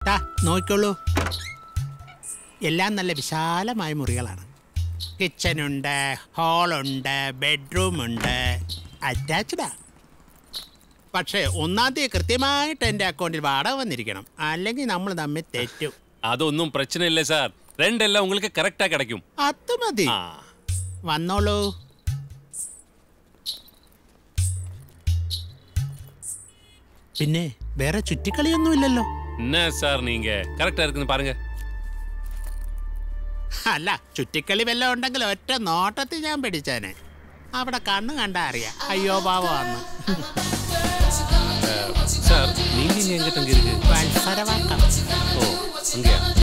ടാ നോക്കിക്കോളൂ എല്ലാം നല്ല വിശാലമായ മുറികളാണ് കിച്ചനുണ്ട് ഹാളുണ്ട് ബെഡ്റൂമുണ്ട് അറ്റാച്ച്ഡാ പക്ഷേ ഒന്നാം തീയതി കൃത്യമായിട്ട് എൻ്റെ അക്കൗണ്ടിൽ വാടക വന്നിരിക്കണം അല്ലെങ്കിൽ നമ്മൾ തമ്മിൽ തെറ്റും അതൊന്നും പ്രശ്നം ഇല്ല സാർ ரெண்ட் எல்லாம் உங்களுக்கு கரெக்டா கிடைக்கும் അത് മതി ஆ. വന്നോളൂ പിന്നെ വേറെ ചുറ്റിക്കളിയൊന്നുമില്ലല്ലോ என்ன சார் நீங்க கரெக்டா இருக்குன்னு பாருங்க അല്ല ചുറ്റിക്കളി വല്ലതും ഉണ്ടെങ്കിൽ ഒറ്റ നോട്ടത്തിൽ ഞാൻ പിടിച്ചേനെ അവിടെ കണ്ണ് കണ്ടാ അറിയാം അയ്യോ പാവമാന്ന് சார் நீங்க இங்க எங்கிட்ட இங்க இருக்கு മത്സരവാക്കം ஓ அங்கயா